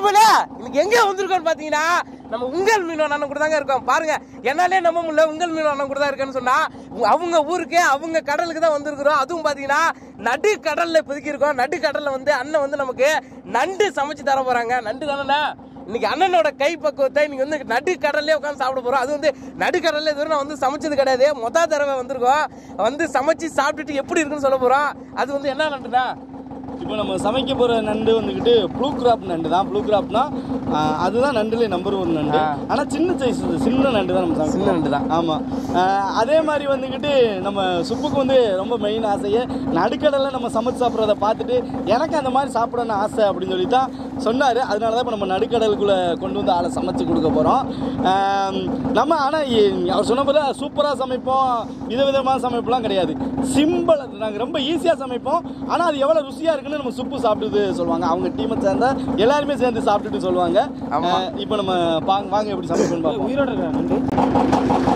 நண்பர்களே இன்னைக்கு எங்க வந்திருக்கோம்னு பாத்தீங்கன்னா நம்ம உங்கள் மீன் அண்ணன் கூட தாங்க இருக்கோம் பாருங்க என்னாலே நம்ப முடியல உங்கள் மீன் அண்ணன் கூட தான் இருக்கேன்னு சொன்னா அவங்க ஊருக்கு அவங்க கடலுக்கு தான் வந்திருக்கிறோம் அதுவும் பாத்தீங்கன்னா நடு கடல்ல இப்போதைக்கு இருக்கோம் நடு கடல்ல வந்து அண்ணன் வந்து நமக்கு நண்டு சமைச்சு தர போறாங்க நண்டு தானே இன்னைக்கு அண்ணனோட கை பக்குவத்தை இன்னைக்கு வந்து நடு கடல்லே உட்காந்து சாப்பிட போறோம் அது வந்து நடு கடல்ல இதுவரை நான் வந்து சமைச்சது கிடையாது மொத தடவை வந்திருக்கோம் வந்து சமைச்சு சாப்பிட்டுட்டு எப்படி இருக்குன்னு சொல்ல போறோம் அது வந்து என்ன நண்டுனா இப்போ நம்ம சமைக்க போற நண்டு வந்துக்கிட்டு ப்ளூ கிராப் நண்டு தான் ப்ளூ கிராப்னா அதுதான் நண்டுல நம்பர் ஒன் நண்டு ஆ. ஆனா சின்ன சைஸ் சின்ன நண்டு தான் நம்ம சமைக்க சின்ன நண்டு தான். ஆமா ஆஹ் அதே மாதிரி வந்துக்கிட்டு நம்ம சுப்புக்கு வந்து ரொம்ப மெயின் ஆசையே நடுக்கடல்ல நம்ம சமைச்சு சாப்பிட்றத பார்த்துட்டு எனக்கு அந்த மாதிரி சாப்பிடணும்னு ஆசை அப்படின்னு சொல்லி தான் சொன்னாரு அதனால தான் இப்போ நம்ம நடுக்கடலுக்குள்ள கொண்டு வந்து ஆளை சமைச்சு கொடுக்க போறோம் ஆம், நம்ம ஆனா இ- அவர் சொன்ன போல சூப்பரா சமைப்போம் விதவிதமான சமைப்பெல்லாம் கிடையாது சிம்பிள் நாங்கள் ரொம்ப ஈஸியாக சமைப்போம் ஆனால் அது எவ்வளோ ருசியாக இருக்குன்னு நம்ம சுப்பு சாப்பிட்டுட்டு சொல்லுவாங்க அவங்க டீமை சேர்ந்தா எல்லாருமே சேர்ந்து சாப்பிட்டுட்டு சொல்லுவாங்க ஆமா. இப்போ நம்ம பாங்க வாங்க எப்படி சமைக்கணும் பார்ப்போம் உயிரோட நண்டு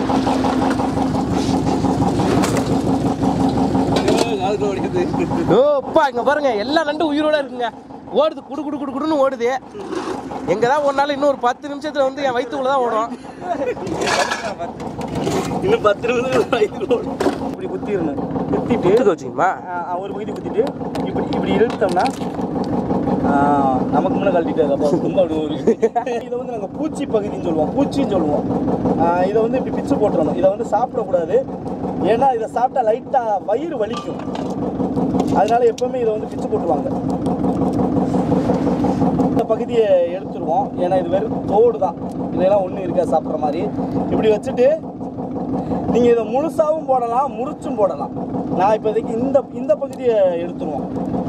ஓப்பா இங்க பாருங்க எல்லா நண்டும் உயிரோட இருக்குங்க ஓடுது குடு குடு குடு குடுன்னு ஓடுது எங்க தான் ஓடினாலும் இன்னும் ஒரு பத்து நிமிஷத்துல வந்து என் வயிற்றுக்குள்ள தான் ஓடும் இன்னும் பத்து நிமிஷம் இப்படி குத்திடணும் குத்திட்டு வீட்டுக்கு வச்சுக்கணுமா ஆ, ஒரு பகுதி குத்திட்டு இப்படி இப்படி இழுத்தோம்னா ஆ, நமக்கு முன்னே கழட்டிட்டு அப்போ ரொம்ப அப்படி ஒரு இதை வந்து நாங்கள் பூச்சி பகுதின்னு சொல்லுவோம் பூச்சின்னு சொல்லுவோம் ஆ, இதை வந்து இப்படி பிச்சு போட்டுறணும் இதை வந்து சாப்பிடக்கூடாது ஏன்னா இதை சாப்பிட்டா லைட்டாக வயிறு வலிக்கும் அதனால எப்பவுமே இதை வந்து பிச்சு போட்டுருவாங்க இந்த பகுதியை எடுத்துருவோம் ஏன்னா இது வெறும் தோடு தான் இதெல்லாம் ஒன்றும் இருக்காது சாப்பிட்ற மாதிரி இப்படி வச்சுட்டு நீங்கள் இதை முழுசாவும் போடலாம் முறிச்சும் போடலாம் நான் இப்போதைக்கு இந்த இந்த பகுதியை எடுத்துருவோம்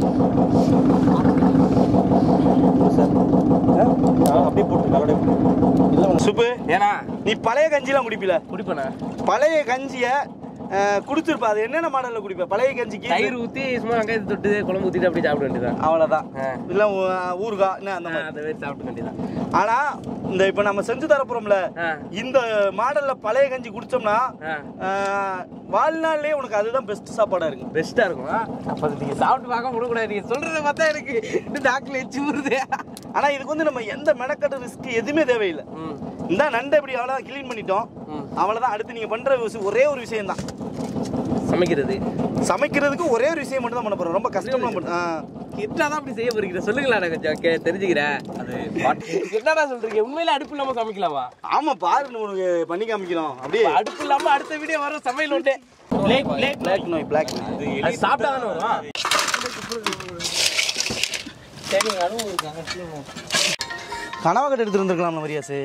அப்படியே போட்டு இல்லை சுப்பு ஏன்னா நீ பழைய கஞ்சிலாம் குடிப்பில குடிப்பேண்ணா பழைய கஞ்சியை குடிச்சிருப்ப அது என்னென்ன மாடலில் குடிப்ப பழைய கஞ்சிக்கு தயிர் ஊத்தி சும்மா வெங்காயத்தை தொட்டு குழம்பு ஊத்திட்டு அப்படி சாப்பிட வேண்டியதான் அவ்வளோதான் ஆ. இல்லை ஊறுகாய் என்ன அந்த மாதிரி அந்த மாதிரி சாப்பிட வேண்டியதான் ஆனா இந்த இப்ப நம்ம செஞ்சு தரப்போறோம்ல ஆ. இந்த மாடல்ல பழைய கஞ்சி குடிச்சோம்னா ஆ. ஆஹ், வாழ்நாள்லயே உனக்கு அதுதான் பெஸ்ட் சாப்பாடா இருக்கும் பெஸ்டா இருக்கும் அப்ப நீங்க சாப்பிட்டு பார்க்க முடியக்கூடாது நீங்க சொல்றத பார்த்தா எனக்கு இன்னும் டாக்ல எச்சு வருது ஆனா இதுக்கு வந்து நம்ம எந்த மெனக்கட்டு ரிஸ்க் எதுவுமே தேவையில்லை ம். இந்த நண்டை இப்படி அவ்வளோதான் க்ளீன் பண்ணிட்டோம் ம். அவ்வளவுதான் அடுத்து நீங்க பண்ற விஷயம் ஒரே ஒரு விஷயம் தான் சமைக்கிறது சமைக்கிறதுக்கு ஒரே ஒரு விஷயம் மட்டும் தான் பண்ண போறோம் ரொம்ப கஷ்டம்லாம் பண்ண ஆ. என்னதான் அப்படி செய்ய போறீங்க சொல்லுங்களா நான் கொஞ்சம் கே- தெரிஞ்சுக்கிறேன் அது என்னடா சொல்றீங்க உண்மையில அடுப்பு இல்லாம சமைக்கலாமா ஆமா பாரு உனக்கு பண்ணி காமிக்கிறோம் அப்படியே அடுப்பு இல்லாம அடுத்த வீடியோ வரும் சமையல் உண்டு பிளாக் நோய் பிளாக் நோய் அது சாப்பிட்டா தானே வரும் கனவா கட்டு எடுத்துட்டு வந்திருக்கலாம் மரியாசு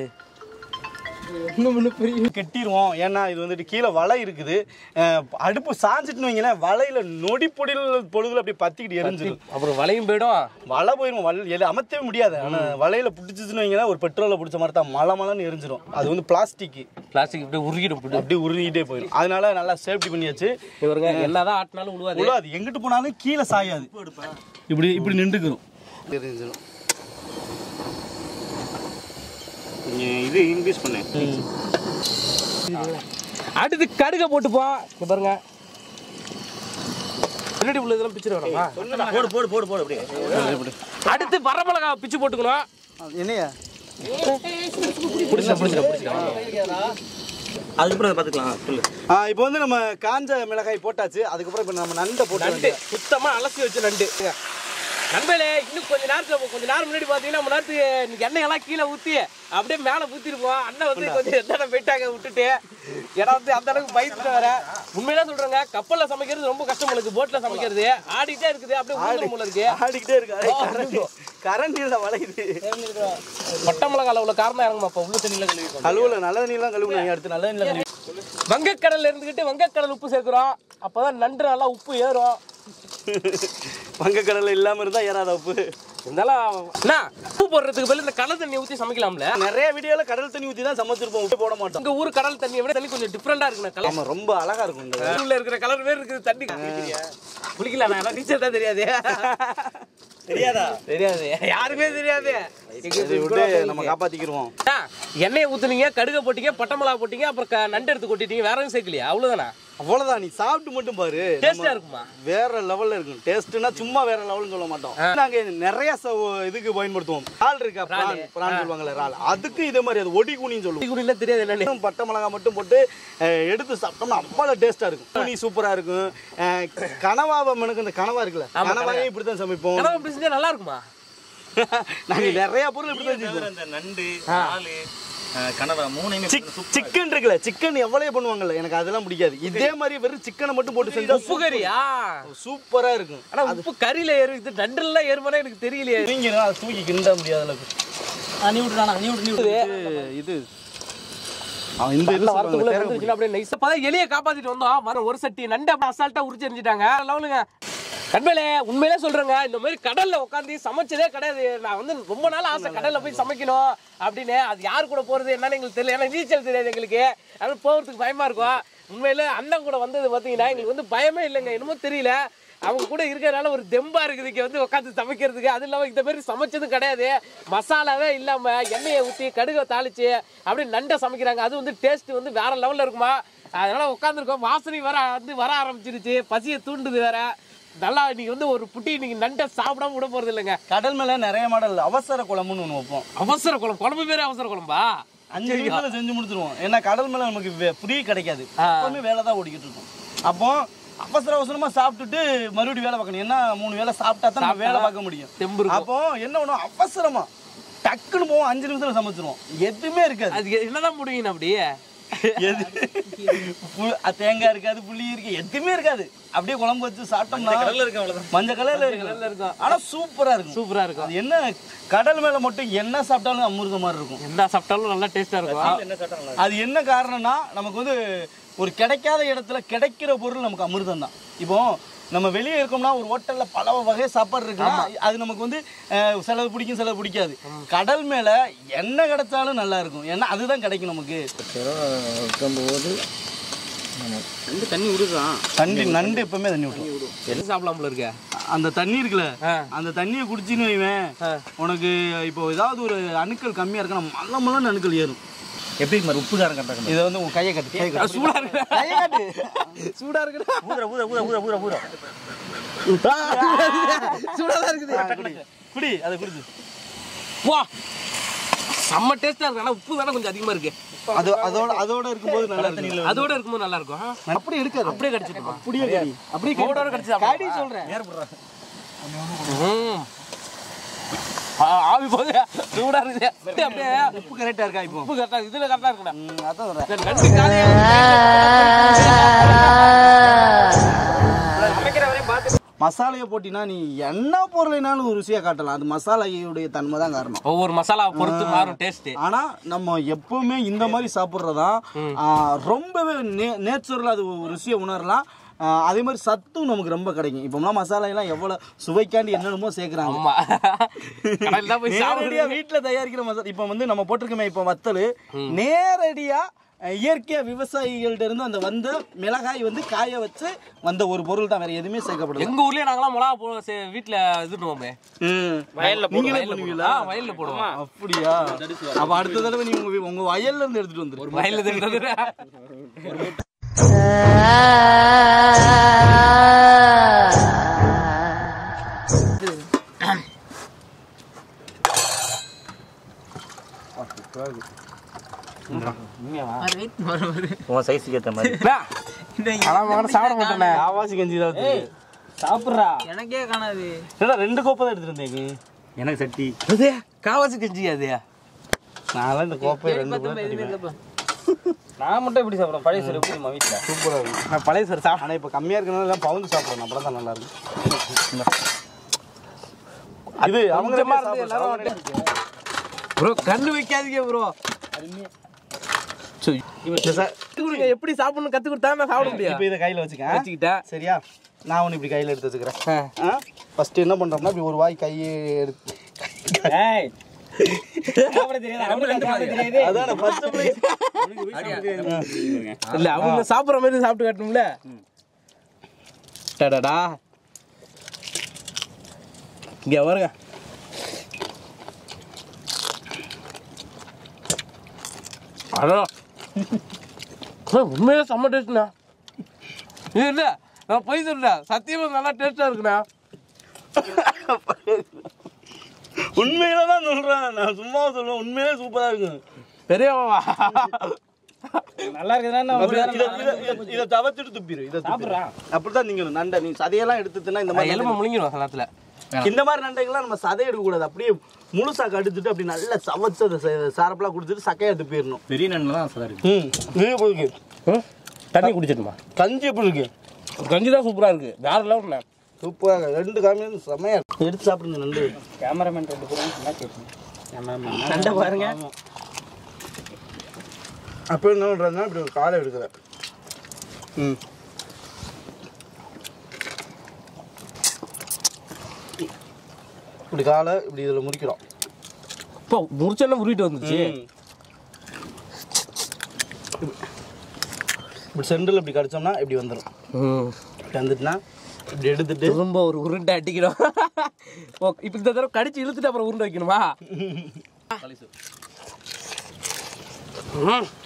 கெட்டிடுவோம் ஏன்னா இது வந்துட்டு கீழே வலை இருக்குது அஹ் அடுப்பு சாஞ்சிட்டுன்னு வைங்களேன் வலையில நொடி பொடியில் பொழுதுல அப்படியே பத்திக்கிட்டு எரிஞ்சிடும் அப்புறம் வலையும் போயிடும் வலை போயிடும் வலை எல்லாம் அமர்த்தவே முடியாது ஆனால் வலையில பிடிச்சிச்சுன்னு வைங்களேன் ஒரு பெட்ரோலை பிடிச்ச மாதிரி தான் மலை மலைன்னு எரிஞ்சிடும் அது வந்து பிளாஸ்டிக் பிளாஸ்டிக் இப்படி உருகிடும் போட்டு அப்படியே உருகிட்டே போயிடும் அதனால நல்லா சேஃப்டி பண்ணியாச்சு இவருங்க என்னதான் ஆட்டினாலும் உழுவாது உழாது எங்கிட்டு போனாலும் கீழே சாயாது இப்படி இப்படி நின்றுக்கிறோம் எரிஞ்சிடும் இது இன்க்ரீஸ் பண்ணேன் அடுத்து கடுக போட்டுப்போம் இங்க பாருங்க பின்னாடி உள்ள இதெல்லாம் பிச்சு வரமா போடு போடு போடு போடு அப்படியே அடுத்து வரமிளகா பிச்சு போட்டுக்கணும் என்னையா பிடிச்சா பிடிச்சா பிடிச்சா அதுக்கப்புறம் பார்த்துக்கலாம் சொல்லு இப்போ வந்து நம்ம காஞ்ச மிளகாய் போட்டாச்சு அதுக்கப்புறம் இப்போ நம்ம நண்டை போட்டு நண்டு சுத்தமா அலசி வச்ச நண்டு நண்பர்களே இன்னும் கொஞ்ச நேரத்துல கொஞ்ச நேரம் முன்னாடி பாத்தீங்கன்னா நம்ம நேரத்துக்கு எண்ணெய் எல்லாம் கீழே ஊத்தி அப்படியே மேல ஊத்திருப்போம் அண்ணன் வந்து கொஞ்சம் எண்ணெய் போயிட்டாங்க விட்டுட்டு ஏன்னா வந்து அந்த அளவுக்கு பயந்துட்டு வர உண்மையில சொல்றேங்க கப்பல்ல சமைக்கிறது ரொம்ப கஷ்டம் உங்களுக்கு போட்ல சமைக்கிறது ஆடிட்டே இருக்குது அப்படியே ஊதுற போல இருக்கு ஆடிக்கிட்டே இருக்கு கரண்ட் இல்லை வளையுது பட்டை மிளகால உள்ள காரணம் இறங்குமா அப்ப உள்ள தண்ணியில கழுவி கழுவுல நல்ல தண்ணிலாம் கழுவுனாங்க அடுத்து நல்ல தண்ணியில் கழுவி வங்கக்கடல்ல இருந்துகிட்டு வங்கக்கடல் உப்பு சேர்க்கிறோம் அப்பதான் நண்டு நல்லா உப்பு ஏறும் வங்கக்கடலை இல்லாம இருந்தா ஏறாத உப்பு இருந்தாலும் என்ன உப்பு போடுறதுக்கு பதில் இந்த கடல் தண்ணி ஊத்தி சமைக்கலாம்ல நிறைய வீடியோல கடல் தண்ணி ஊத்தி தான் சமைச்சிருப்போம் உப்பு போட மாட்டோம் உங்க ஊர் கடல் தண்ணியை விட தண்ணி கொஞ்சம் டிஃப்ரெண்டா இருக்குண்ணா கலர் ஆமா ரொம்ப அழகா இருக்கும் இந்த உள்ள இருக்கிற கலர் வேற இருக்குது தண்ணி குளிக்கல நான் நீச்சல் தான் தெரியாது தெரியாதா தெரியாது யாருமே தெரியாது இதை விட்டு நம்ம காப்பாத்திக்கிருவோம் ஆ, எண்ணெயை ஊத்துனீங்க கடுக போட்டீங்க பட்டை மிளகா போட்டீங்க அப்புறம் க- நண்டு எடுத்து கொட்டிட்டீங்க வேற எதுவும் சேர்க்கலையா அவ்வளவுதானா அவ்வளவுதான் நீ சாப்பிட்டு மட்டும் பாரு டேஸ்டா இருக்குமா வேற லெவல்ல இருக்கும் டேஸ்ட்னா சும்மா வேற லெவல்னு சொல்ல மாட்டோம் நாங்க நிறைய ச- இதுக்கு பயன்படுத்துவோம் இறால் இருக்கா பிரான் பிரான் சொல்லுவாங்கல்ல இறால் அதுக்கு இதே மாதிரி அது ஒடி கூனின்னு சொல்லுவோம் குடியில தெரியாது என்னன்னு வெறும் பட்டை மிளகா மட்டும் போட்டு அஹ், எடுத்து சாப்பிட்டோம்னா அவ்வளோ டேஸ்டா இருக்கும் கூனி சூப்பரா இருக்கும் அஹ், கனவாவை எனக்கு இந்த கனவா இருக்குல்ல கனவாவே இப்படி தான் சமைப்போம் கனவு அப்படி செஞ்சா நல்லா இருக்குமா நாங்க நிறைய பொருள் இப்படி தான் செய்வோம் இந்த நண்டு ஆளு கனவா மூணையுமே சிக்கன் இருக்குல்ல சிக்கன் எவ்வளவு பண்ணுவாங்கல்ல எனக்கு அதெல்லாம் பிடிக்காது இதே மாதிரி வெறும் சிக்கனை மட்டும் போட்டு செஞ்சா உப்பு கறியா சூப்பரா இருக்கும் ஆனா உப்பு கறியில ஏறு இது நண்டுலாம் ஏறுமானே எனக்கு தெரியலையே நீங்க அதை தூக்கி கிண்ட முடியாத அளவுக்கு நீ விட்டுறானா நீ விட்டு நீ இது- இது அவன் இந்த இதுல வரத்துக்குள்ள சொல்லுவாங்க, வந்துருச்சுன்னா அப்படியே நைஸா அப்பதான் எலியை காப்பாத்திட்டு வந்தோம் வர ஒரு சட்டி நண்டு அப்படியே அசால்ட்டா உரிச்சு எரிஞ்சிட்டாங்க லெவலுங்க கண்மையிலே உண்மையிலே சொல்றேங்க இந்த மாதிரி கடல்ல உட்காந்து சமைச்சதே கிடையாது நான் வந்து ரொம்ப நாள் ஆசை கடல்ல போய் சமைக்கணும் அப்படின்னு அது யார் கூட போறது என்னன்னு எங்களுக்கு தெரியல ஏன்னா நீச்சல் தெரியாது எங்களுக்கு அது போகிறதுக்கு பயமா இருக்கும் உண்மையில அண்ணன் கூட வந்தது பாத்தீங்கன்னா எங்களுக்கு வந்து பயமே இல்லைங்க என்னமோ தெரியல அவங்க கூட இருக்கிறதுனால ஒரு தெம்பா இருக்குது இங்க வந்து உட்காந்து சமைக்கிறதுக்கு அது இல்லாம இந்த மாதிரி சமைச்சதும் கிடையாது மசாலாவே இல்லாம எண்ணெயை ஊத்தி கடுகை தாளிச்சு அப்படியே நண்டை சமைக்கிறாங்க அது வந்து டேஸ்ட் வந்து வேற லெவல்ல இருக்குமா அதனால உட்காந்துருக்கோம் வாசனை வர வந்து வர ஆரம்பிச்சிருச்சு பசியை தூண்டுது வேற நல்லா இன்னைக்கு வந்து ஒரு புட்டி இன்னைக்கு நண்டை சாப்பிடாம விட போறது இல்லைங்க கடல் மேல நிறைய மாடல் அவசர குழம்புன்னு ஒன்று வைப்போம் அவசர குழம்பு குழம்பு பேரே அவசர குழம்பா அஞ்சு நிமிஷத்துல செஞ்சு முடிச்சிருவோம் ஏன்னா கடல் மேல நமக்கு ஃப்ரீ கிடைக்காது எப்பவுமே வேலை தான் ஓடிக்கிட்டு இருக்கும் அப்போ அவசர அவசரமா சாப்பிட்டுட்டு மறுபடியும் வேலை பார்க்கணும் ஏன்னா மூணு வேலை சாப்பிட்டா தான் நம்ம வேலை பார்க்க முடியும் தெம்பு இருக்கும். அப்போ என்ன பண்ணுவோம் அவசரமா டக்குன்னு போவோம் அஞ்சு நிமிஷத்துல சமைச்சிருவோம் எதுவுமே இருக்காது அது என்னதான் முடியும் அப்படியே எது பு- அ, தேங்காய் இருக்காது புளி இருக்கு எதுவுமே இருக்காது அப்படியே குழம்பு வச்சு சாப்பிட்டோம்னா இருக்கு அவ்வளவுதான் மஞ்சள் கலர்ல கலர்ல இருக்கு இருக்கும். ஆனா சூப்பரா இருக்கும் சூப்பரா இருக்கும் அது என்ன கடல் மேல மட்டும் என்ன சாப்பிட்டாலும் அமிர்தம் மாதிரி இருக்கும் என்ன சாப்பிட்டாலும் நல்லா டேஸ்டா இருக்கும் என்ன சாப்பிட்டா அது என்ன காரணம்னா நமக்கு வந்து ஒரு கிடைக்காத இடத்துல கிடைக்கிற பொருள் நமக்கு அமிர்தம் தான் இப்போ நம்ம வெளியே இருக்கோம்னா ஒரு ஹோட்டல்ல பல வகை சாப்பாடு இருக்குன்னா அது நமக்கு வந்து அஹ், சிலது பிடிக்கும் சிலது பிடிக்காது கடல் மேல என்ன கிடைச்சாலும் நல்லா இருக்கும் ஏன்னா அதுதான் கிடைக்கும் நமக்கு ரெண்டு தண்ணி விடுதான் தண்ணி நண்டு எப்பவுமே தண்ணி விட்டுரும் என்ன சாப்பிடலாம்ல இருக்க அந்த தண்ணி இருக்குல்ல ஆ. அந்த தண்ணியை குடிச்சின்னு வைவேன் உனக்கு இப்போ ஏதாவது ஒரு அணுக்கள் கம்மியா இருக்குன்னா மல்ல மல்லன்னு அணுக்கள் ஏறும் எப்படி மாதிரி உப்பு காரம் கட்டாங்க இதை வந்து உன் கையை கட்டு கையை கட்டு. சூடா இருக்கு கையை கட்டு சூடா இருக்குடா ஊதுற ஊதுற ஊதுற ஊதுற ஊதுற ஊதுற சூடா தான் இருக்குது குடி. குடி அதை குடிச்சு வா செம்ம டேஸ்டா இருக்கு ஆனா உப்பு வேணா கொஞ்சம் அதிகமா இருக்கு அது அதோட அதோட இருக்கும்போது நல்லா இருக்கு அதோட இருக்கும்போது நல்லா இருக்கும் அப்படியே எடுக்காது அப்படியே கடிச்சிட்டுமா அப்படியே கடி அப்படியே பவுடரோட கடிச்சு கடி சொல்றேன் ம். ஆ, ஆவி போகுது சூடா இருக்குது அப்படியே அப்படியே உப்பு கரெக்டா இருக்கா இப்போ உப்பு கரெக்டா இதுல கரெக்டா இருக்குண்ணா ம், அதான் சொல்றேன் இந்த நண்டு காலையா மசாலையை போட்டினா நீ என்ன பொருளைனாலும் ருசியா காட்டலாம் அது மசாலையுடைய தன்மை தான் காரணம் ஒவ்வொரு மசாலா பொறுத்து மாறும் டேஸ்ட் ஆனா நம்ம எப்பவுமே இந்த மாதிரி சாப்பிட்றதா ரொம்பவே நேச்சுரலா அது ருசியை உணரலாம் ஆ, அதே மாதிரி சத்தும் நமக்கு ரொம்ப கிடைக்கும் இப்போம்லாம் மசாலா எல்லாம் எவ்வளவு சுவைக்காண்டி என்னென்னமோ சேர்க்குறாங்க ஆமா கடையில் தான் போய் சாப்பிடுறது நேரடியா வீட்ல தயாரிக்கிற மசாலா இப்போ வந்து நம்ம போட்டிருக்கோமே இப்போ வத்தல் நேரடியா அஹ், இயற்கையா விவசாயிகள்ட்ட இருந்து அந்த வந்த மிளகாய் வந்து காய வச்சு வந்த ஒரு பொருள் தான் வேற எதுவுமே சேர்க்கப்படல எங்க ஊர்லயே நாங்களாம் மிளகா போ சே- வீட்ல இது பண்ணுவோமே ம். வயல்ல நீங்களே வயல்ல பண்ணுவீங்களா போடுவோம். ஆ, வயல்ல போடுவோம் அப்படியா அப்ப அடுத்த தடவை நீங்க உங்க வீ- உங்க வயல்ல இருந்து எடுத்துட்டு வந்துரு வயல்ல தின்றது உன் சைஸுக்கு ஏற்ற மாதிரி சாப்பிட மாட்டேனே ஆவாசி கஞ்சி தான் ஊத்துது. சாப்பிடுறா எனக்கே காணாது என்னடா ரெண்டு கோப்பை தான் எடுத்துட்டு வந்தேன் எனக்கு சட்டி அது காவாசி கஞ்சி அது நான் இந்த கோப்பை ரெண்டு கோப்பை நான் மட்டும் எப்படி சாப்பிடுறேன் பழைய சரி எப்படி வீட்டில் சூப்பரா இருக்கும் நான் பழைய சார் சாப்பிட ஆனா இப்ப கம்மியா இருக்கனால எல்லாம் பவுந்து சாப்பிடணும் அப்பதான் தான் நல்லா இருக்கும் இது அவங்க கொஞ்சமா இருந்து எல்லாரும் ப்ரோ கண்ணு வைக்காதீங்க ப்ரோ கொடுங்க எப்படி சாப்பிடணும் கத்து கொடுத்தா நான் சாப்பிட முடியும் இப்ப இதை கையில வச்சுக்க வச்சுக்கிட்டேன் சரியா நான் ஒன்று இப்படி கையில எடுத்து வச்சுக்கிறேன் ஃபர்ஸ்ட் என்ன பண்றோம்னா இப்படி ஒரு வாய் கையை எடுத்து ஏய் சாப்பிட தெரியாது அவனுக்கு சாப்பிட தெரியாது அதான் ஃபர்ஸ்ட் பிளேஸ் இல்ல அவங்க சாப்பிடுற மாதிரி சாப்பிட்டு காட்டணும்ல டடடா இங்க வருங்க அதான் அண்ணா, உண்மையிலே செம்ம டேஸ்ட்ண்ணா இது இல்லை நான் போய் சொல்றேன் சத்தியமா நல்லா டேஸ்டா இருக்குண்ணா உண்மையில தான் சொல்றேன் நான் சும்மா சொல்லுவேன் உண்மையிலே சூப்பரா இருக்கு பெரியவா நல்லா இருக்குதுன்னா இதை- இதை- இதை- இதை தவச்சிட்டு துப்பிடு இதை துப்பிடு. அப்படிதான் நீங்க நண்டை நீ சதையெல்லாம் எடுத்துட்டுனா இந்த மாதிரி எலும்பு முழுங்கிடும் சில நேரத்துல இந்த மாதிரி நண்டைகள்லாம் நம்ம சதை எடுக்க கூடாது அப்படியே முழுசா கடிச்சிட்டு அப்படி நல்லா சவச்சு அதை சாரப்பெல்லாம் குடிச்சிட்டு சக்கையா துப்பிடணும் பெரிய நன்மை தான் சார் இருக்கு ம் இது எப்படி இருக்கு ம்? தண்ணி குடிச்சிட்டுமா கஞ்சி எப்படி இருக்கு கஞ்சி தான் சூப்பரா இருக்கு வேற லெவல்ண்ணா சூப்பரா இருக்கு ரெண்டு காமியும் செமையா இருக்கு எடுத்து சாப்பிடுங்க நண்டு கேமராமேன் ரெண்டு பேரும் என்ன கேட்கணும் நண்டை பாருங்க அப்போ என்ன பண்ணுறதுனா இப்படி ஒரு காலை எடுக்கிறேன் ம் இப்படி காலை இப்படி இதில் முடிக்கிறோம் இப்போ முடிச்செல்லாம் உருவிட்டு வந்துச்சு ம். இப்படி சென்டரில் இப்படி கடிச்சோம்னா இப்படி வந்துடும் ம். இப்படி வந்துட்டுனா இப்படி எடுத்துட்டு திரும்ப ஒரு உருண்டை அடிக்கணும் ஓ இப்போ இந்த தடவை கடிச்சு இழுத்துட்டு அப்புறம் உருண்டை வைக்கணுமா ம்.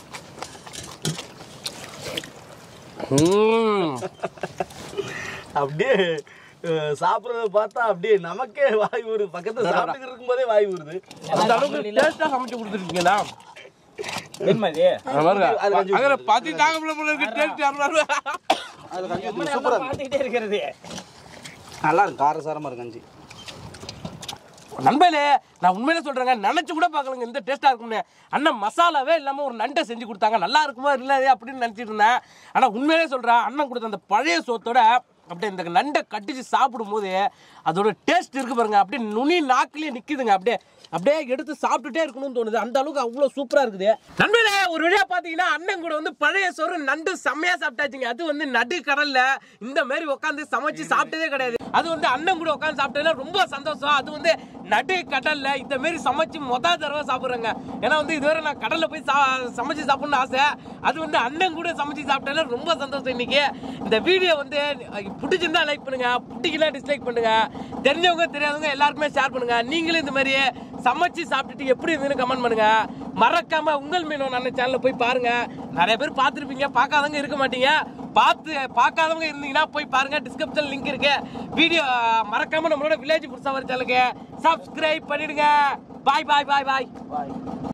ம். அப்படியே அஹ், சாப்பிடுறத பார்த்தா அப்படியே நமக்கே வாய் ஊறுது பக்கத்துல சாப்பிட்டு இருக்கும்போதே வாய் ஊறுது அந்த அளவுக்கு டேஸ்டா சமைச்சு கொடுத்துருக்கீங்களா வெண்மதி பாருங்க அது கஞ்சி அங்கே பத்தி தாங்க முடியல போல இருக்கு டேஸ்ட் அது கஞ்சி ஊத்துங்க. சூப்பரா இருக்கு பார்த்துக்கிட்டே இருக்கிறது நல்லா இருக்கு காரசாரமா இருக்கு கஞ்சி நண்பர்களே நான் உண்மையிலே சொல்றேங்க நினைச்சு கூட பார்க்கலங்க இந்த டேஸ்டா இருக்கும்னு அண்ணன் மசாலாவே இல்லாம ஒரு நண்டை செஞ்சு கொடுத்தாங்க நல்லா இருக்குமோ இல்லையே அப்படின்னு நினைச்சிட்டு இருந்தேன் ஆனா உண்மையிலே சொல்றேன் அண்ணன் கொடுத்த அந்த பழைய சோத்தோட அப்படியே இந்த நண்டை கட்டிச்சு சாப்பிடும் போது அதோட டேஸ்ட் இருக்கு பாருங்க அப்படியே நுனி நாக்கிலேயே நிக்குதுங்க அப்படியே அப்படியே எடுத்து சாப்பிட்டுட்டே இருக்கணும்னு தோணுது அந்த அளவுக்கு அவ்வளவு சூப்பரா இருக்குது நண்பர்களே ஒரு வழியா பாத்தீங்கன்னா அண்ணன் கூட வந்து பழைய சோறு நண்டு செம்மையா சாப்பிட்டாச்சுங்க அது வந்து நடு கடல்ல இந்த மாதிரி உட்காந்து சமைச்சு சாப்பிட்டதே கிடையாது அது வந்து அண்ணன் கூட உட்காந்து சாப்பிட்டதுல ரொம்ப சந்தோஷம் அது வந்து நடு கடல்ல இந்த மாதிரி சமைச்சு மொத தடவை சாப்பிடுறேங்க ஏன்னா வந்து இதுவரை நான் கடல்ல போய் சா- சமைச்சு சாப்பிடணும்னு ஆசை அது வந்து அண்ணன் கூட சமைச்சு சாப்பிட்டதுல ரொம்ப சந்தோஷம் இன்னைக்கு இந்த வீடியோ வந்து பிடிச்சிருந்தா லைக் பண்ணுங்க பிடிக்கல டிஸ்லைக் பண்ணுங்க தெரிஞ்சவங்க தெரியாதவங்க எல்லாருக்குமே ஷேர் பண்ணுங்க நீங்களும் இந்த மாதிரி சமைச்சு சாப்பிட்டுட்டு எப்படி இருந்துன்னு கமெண்ட் பண்ணுங்க மறக்காம உங்கள் மீனோ நல்ல சேனல்ல போய் பாருங்க நிறைய பேர் பார்த்துருப்பீங்க பார்க்காதவங்க இருக்க மாட்டீங்க பார்த்து பார்க்காதவங்க இருந்தீங்கன்னா போய் பாருங்க டிஸ்கிரிப்ஷன் லிங்க் இருக்கு வீடியோ மறக்காம நம்மளோட வில்லேஜ் புதுசாக சேனலுக்கு சப்ஸ்கிரைப் பண்ணிடுங்க பாய் பாய் பாய் பாய்